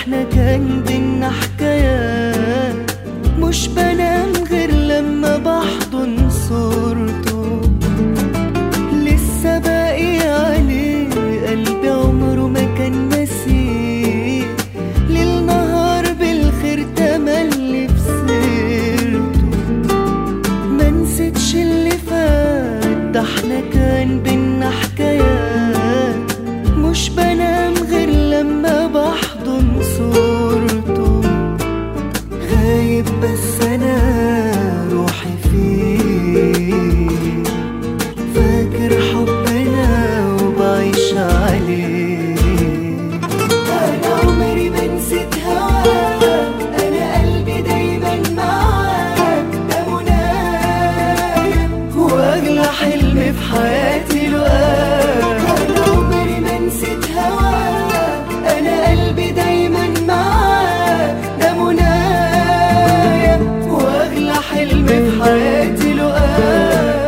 احنا كان بينا حكايات مش بنام غير لما بحضن صورته لسه باقي عليه قلبي عمره ما كان نسيه ليل نهار بالخير تملي في سيرته ما نسيتش اللي فات ده احنا كان بينا حكايات مش بنام غير لما بحضن صورته غايب بس انا روحي فيه فاكر حبنا وبعيش عليه انا عمري ما نسيت هواك انا قلبي دايما معاك ده منايا واغلى حلم في حياتي لقاك انا عمري ما نسيت هواك انا قلبي دايما معاك ده منايا واغلى حلم في حياتي لقاك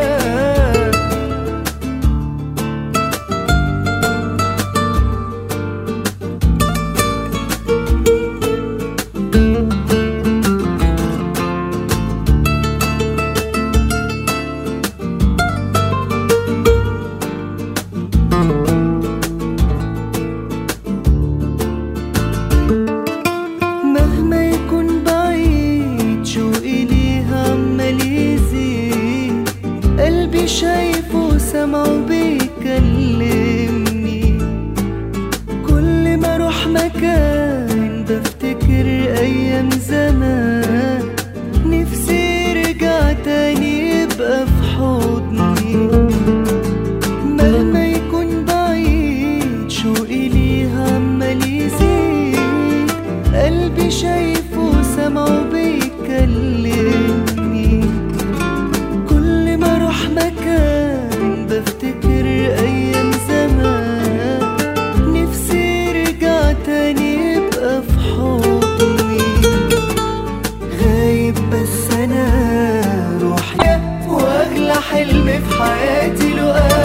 مهما يكون بعيد شوقي ليها عمال يزيد قلبي شايفه وسامعه بيكلمني كل ما اروح مكان بفتكر ايام زمان نفسي يرجع تاني يبقى في حضني مهما يكون بعيد شوقي ليها عمال يزيد قلبي شايفه وسامعه بيكلمني كل ما اروح مكان بفتكر ايام زمان نفسي يرجع تاني يبقى في حضني غايب بس انا روحي واغلى حلم في حياتي لقاك